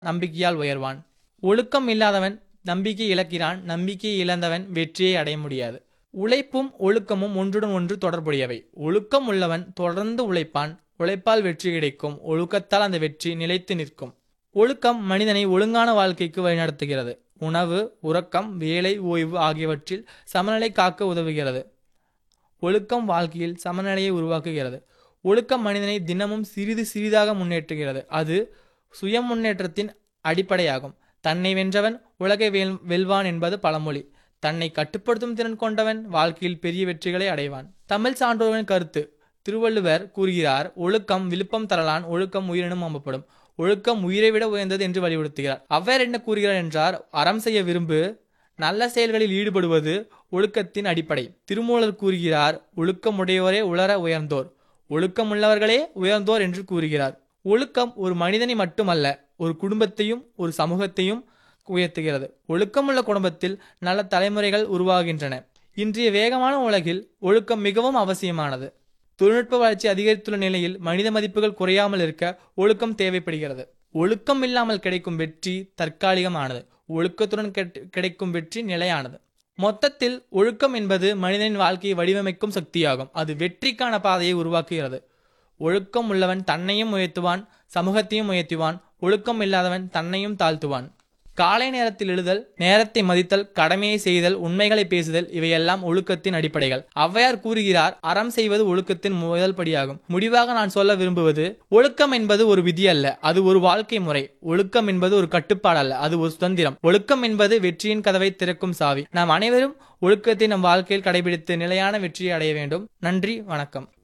நம்பிக்கையால் உயர்வான் ஒழுக்கம் இல்லாதவன் நம்பிக்கை இழக்கிறான் நம்பிக்கை இழந்தவன் வெற்றியை அடைய முடியாது உழைப்பும் ஒழுக்கமும் ஒன்றுடன் ஒன்று தொடர்புடையவை ஒழுக்கம் உள்ளவன் தொடர்ந்து உழைப்பான் உழைப்பால் வெற்றி கிடைக்கும் ஒழுக்கத்தால் அந்த வெற்றி நிலைத்து நிற்கும் ஒழுக்கம் மனிதனை ஒழுங்கான வாழ்க்கைக்கு வழிநடத்துகிறது உணவு உறக்கம் வேலை ஓய்வு ஆகியவற்றில் சமநிலை காக்க உதவுகிறது ஒழுக்கம் வாழ்க்கையில் சமநிலையை உருவாக்குகிறது ஒழுக்கம் மனிதனை தினமும் சிறிது சிறிதாக முன்னேற்றுகிறது அது சுய முன்னேற்றத்தின் அடிப்படையாகும் தன்னை வென்றவன் உலகை வெல் வெல்வான் என்பது பழமொழி தன்னை கட்டுப்படுத்தும் திறன் கொண்டவன் வாழ்க்கையில் பெரிய வெற்றிகளை அடைவான் தமிழ் சான்றோர்களின் கருத்து திருவள்ளுவர் கூறுகிறார் ஒழுக்கம் விழுப்பம் தரலான் ஒழுக்கம் உயிரினும் அம்பப்படும் ஒழுக்கம் உயிரை விட உயர்ந்தது என்று வலியுறுத்துகிறார் அவர் என்ன கூறுகிறார் என்றார் அறம் செய்ய விரும்பு நல்ல செயல்களில் ஈடுபடுவது ஒழுக்கத்தின் அடிப்படை திருமூலர் கூறுகிறார் ஒழுக்கமுடையோரே உளர உயர்ந்தோர் ஒழுக்கமுள்ளவர்களே உயர்ந்தோர் என்று கூறுகிறார் ஒழுக்கம் ஒரு மனிதனை மட்டுமல்ல ஒரு குடும்பத்தையும் ஒரு சமூகத்தையும் உயர்த்துகிறது ஒழுக்கமுள்ள குடும்பத்தில் நல்ல தலைமுறைகள் உருவாகின்றன இன்றைய வேகமான உலகில் ஒழுக்கம் மிகவும் அவசியமானது தொழில்நுட்ப வளர்ச்சி அதிகரித்துள்ள நிலையில் மனித மதிப்புகள் குறையாமல் இருக்க ஒழுக்கம் தேவைப்படுகிறது ஒழுக்கம் இல்லாமல் கிடைக்கும் வெற்றி தற்காலிகமானது ஒழுக்கத்துடன் கெட்- கிடைக்கும் வெற்றி நிலையானது மொத்தத்தில் ஒழுக்கம் என்பது மனிதனின் வாழ்க்கையை வடிவமைக்கும் சக்தியாகும் அது வெற்றிக்கான பாதையை உருவாக்குகிறது ஒழுக்கம் உள்ளவன் தன்னையும் உயர்த்துவான் சமூகத்தையும் உயர்த்துவான் ஒழுக்கம் இல்லாதவன் தன்னையும் தாழ்த்துவான் காலை நேரத்தில் எழுதல் நேரத்தை மதித்தல் கடமையை செய்தல் உண்மைகளை பேசுதல் இவையெல்லாம் ஒழுக்கத்தின் அடிப்படைகள் ஔவையார் கூறுகிறார் அறம் செய்வது ஒழுக்கத்தின் முதல் படியாகும் முடிவாக நான் சொல்ல விரும்புவது ஒழுக்கம் என்பது ஒரு விதி அல்ல அது ஒரு வாழ்க்கை முறை ஒழுக்கம் என்பது ஒரு கட்டுப்பாடு அல்ல அது ஒரு சுதந்திரம் ஒழுக்கம் என்பது வெற்றியின் கதவை திறக்கும் சாவி நாம் அனைவரும் ஒழுக்கத்தை நம் வாழ்க்கையில் கடைபிடித்து நிலையான வெற்றியை அடைய வேண்டும் நன்றி வணக்கம்